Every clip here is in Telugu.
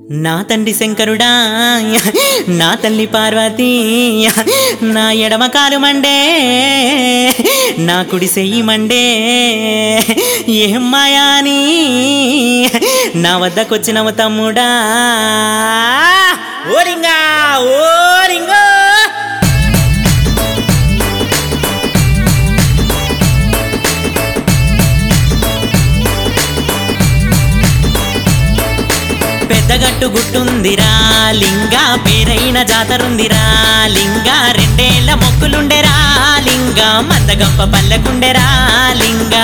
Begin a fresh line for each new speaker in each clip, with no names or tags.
నా తండ్రి శంకరుడా నా తల్లి పార్వతి నా ఎడమ కాలు మండే నా కుడి సెయ్యి మండే ఏం మాయాని నా వద్దకొచ్చినవు తమ్ముడా ఓరింగా ఓరింగో పెద్దగట్టు గుట్టుందిరా లింగా పేరైన జాతరుందిరా లింగా రెండేళ్ల మొక్కులుండెరా లింగా మందగంప పల్లెకుండెరా లింగా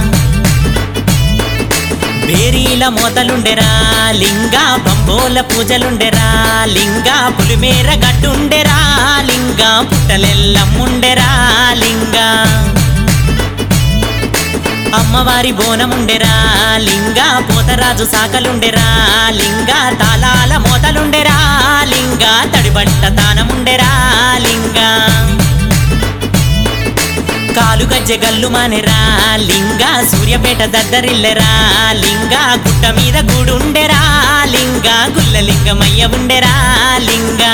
బేరీల మోతలుండెరా లింగా బంబోల పూజలుండెరా లింగా పులిమేర గట్టుండెరా లింగా పుట్టలెల్లమ్ముండెరా లింగా అమ్మవారి బోనముండెరా లింగా పోతరాజు సాకలుండెరా లింగా తాళాల మోతలుండెరా లింగా తడిబట్ట తానముండెరా లింగా కాలు గజ్జె గల్లు మానెరా లింగా సూర్యపేట దద్దరిల్లెరా లింగా గుట్ట మీద గూడుండెరా లింగా గుల్ల లింగమయ్య ఉండెరా లింగా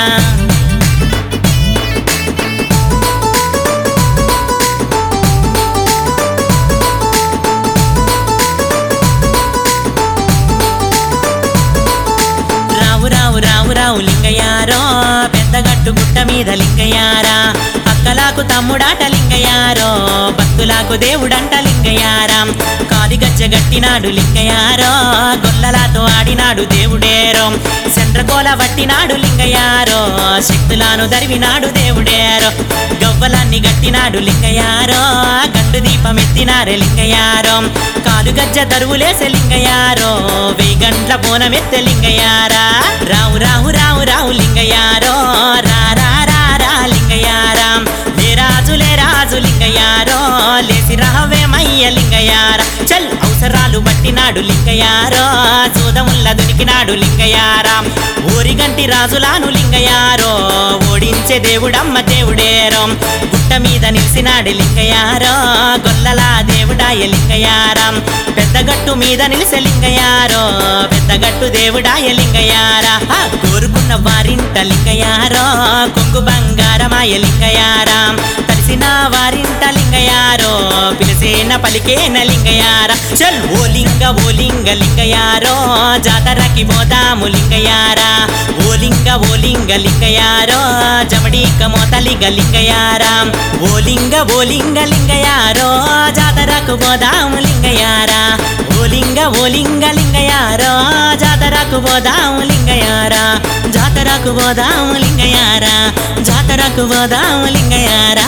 రావు రావు రావు రావు లింగయారో పెద్దగట్టు గుట్ట మీద లింగయారా అక్కలాకు తమ్ముడాట లింగయారో భక్తులకు దేవుడంట లింగయారా కాలిగజ్జ గట్టినాడు లింగయారో గొల్లలాతో ఆడినాడు దేవుడేరో చంద్రకోల వట్టినాడు లింగయారో శక్తులను దరివినాడు దేవుడేరో గవ్వలాన్ని గట్టినాడు లింగయారో గండు దీపం ఎత్తినారే లింగయారో కాలు గజ్జ దరువులేసే లింగయారో వెయ్యి గంటల బోనమెత్తే లింగయారా రావు రావు రావు రావు లింగయారో రా రా రా రా లింగయారా లే రాజు లే రాజు లింగయారో లేసి రావే మయ్య లింగయారా చల్ అవసరాలు బట్టినాడు లింగయారో సూదముల్ల దునికినాడు లింగయారా ఊరిగంటి రాజులాను లింగయారో ఓడించే దేవుడమ్మ దేవుడేరో గుట్ట మీద నిలిసినాడు లింగయారో గొల్లలా దేవుడాయ లింగయారం పెద్దగట్టు మీద నిలిసే లింగయారో పెద్దగట్టు దేవుడాయ లింగయారా ఆ, కోరుకున్న వారింట లింగయారో కొంగు బంగారమాయ లింగయారం తలిసిన వారింట లింగయారో పిలిసేన పలికేన లింగయార చల్ ఓ లింగ ఓ లింగ లింగయారో జాతరకి పోదాము లింగయారా ఓ లింగ ఓ లింగ లింగయారో జమడీక మోతలిగ లింగయారా ఓ లింగ ఓ లింగ లింగయారో జాతరకు పోదాము లింగయారా ఓ లింగ ఓ లింగ లింగయారో జాతరకు పోదాము లింగయారా జాతరకు పోదాము లింగయారా జాతరకు పోదాము లింగయారా